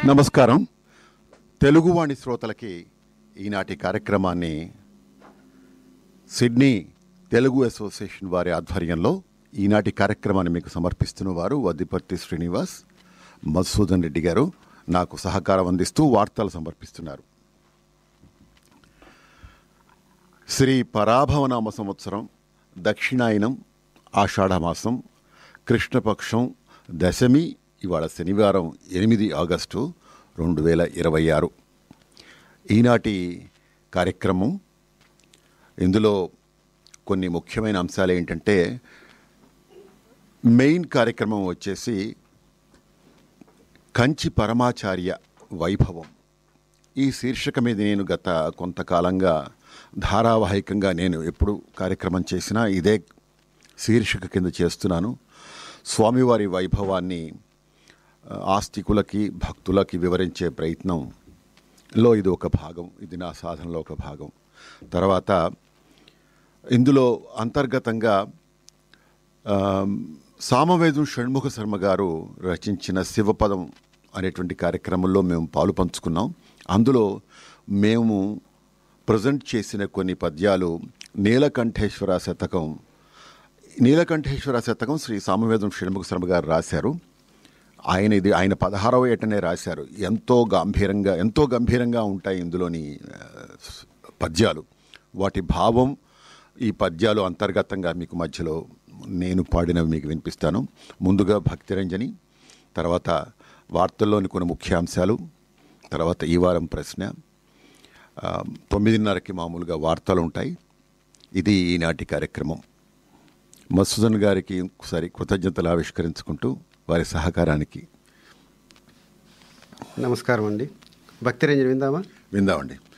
నమస్కారం తెలుగువాణి శ్రోతలకి ఈనాటి కార్యక్రమాన్ని సిడ్నీ తెలుగు అసోసియేషన్ వారి ఆధ్వర్యంలో ఈనాటి కార్యక్రమాన్ని మీకు సమర్పిస్తున్న వారు వద్దిపర్తి శ్రీనివాస్ మధుసూదన్ రెడ్డి గారు నాకు సహకారం అందిస్తూ వార్తలు సమర్పిస్తున్నారు శ్రీ పరాభవనామ సంవత్సరం దక్షిణాయనం ఆషాఢమాసం కృష్ణపక్షం దశమి ఇవాళ శనివారం ఎనిమిది ఆగస్టు రెండు వేల ఇరవై ఆరు ఈనాటి కార్యక్రమం ఇందులో కొన్ని ముఖ్యమైన అంశాలు ఏంటంటే మెయిన్ కార్యక్రమం వచ్చేసి కంచి పరమాచార్య వైభవం ఈ శీర్షిక మీద నేను గత కొంతకాలంగా ధారావాహికంగా నేను ఎప్పుడు కార్యక్రమం చేసినా ఇదే శీర్షిక కింద చేస్తున్నాను స్వామివారి వైభవాన్ని ఆ, ఆస్తికులకి భక్తులకి వివరించే ప్రయత్నంలో ఇది ఒక భాగం ఇది నా సాధనలో ఒక భాగం తర్వాత ఇందులో అంతర్గతంగా ఆ, సామవేదం షణ్ముఖ శర్మ గారు రచించిన శివపదం అనేటువంటి కార్యక్రమంలో మేము పాలు పంచుకున్నాం అందులో మేము ప్రజెంట్ చేసిన కొన్ని పద్యాలు నీలకంఠేశ్వర శతకం నీలకంఠేశ్వర శతకం శ్రీ సామవేదం షణ్ముఖ శర్మ గారు రాశారు ఆయన ఇది ఆయన పదహారవ ఏటనే రాశారు ఎంతో గంభీరంగా ఎంతో గంభీరంగా ఉంటాయి ఇందులోని ఆ, పద్యాలు వాటి భావం ఈ పద్యాలు అంతర్గతంగా మీకు మధ్యలో నేను పాడినవి మీకు వినిపిస్తాను ముందుగా భక్తిరంజని తర్వాత వార్తల్లోని కొన్ని ముఖ్యాంశాలు తర్వాత ఈ వారం ప్రశ్న ఆ, తొమ్మిదిన్నరకి మామూలుగా వార్తలు ఉంటాయి ఇది ఈనాటి కార్యక్రమం మసూదన్ గారికి ఒకసారి కృతజ్ఞతలు ఆవిష్కరించుకుంటూ వారి సహకారానికి నమస్కారం అండి భక్తి రంజన్ విందామా విందామండి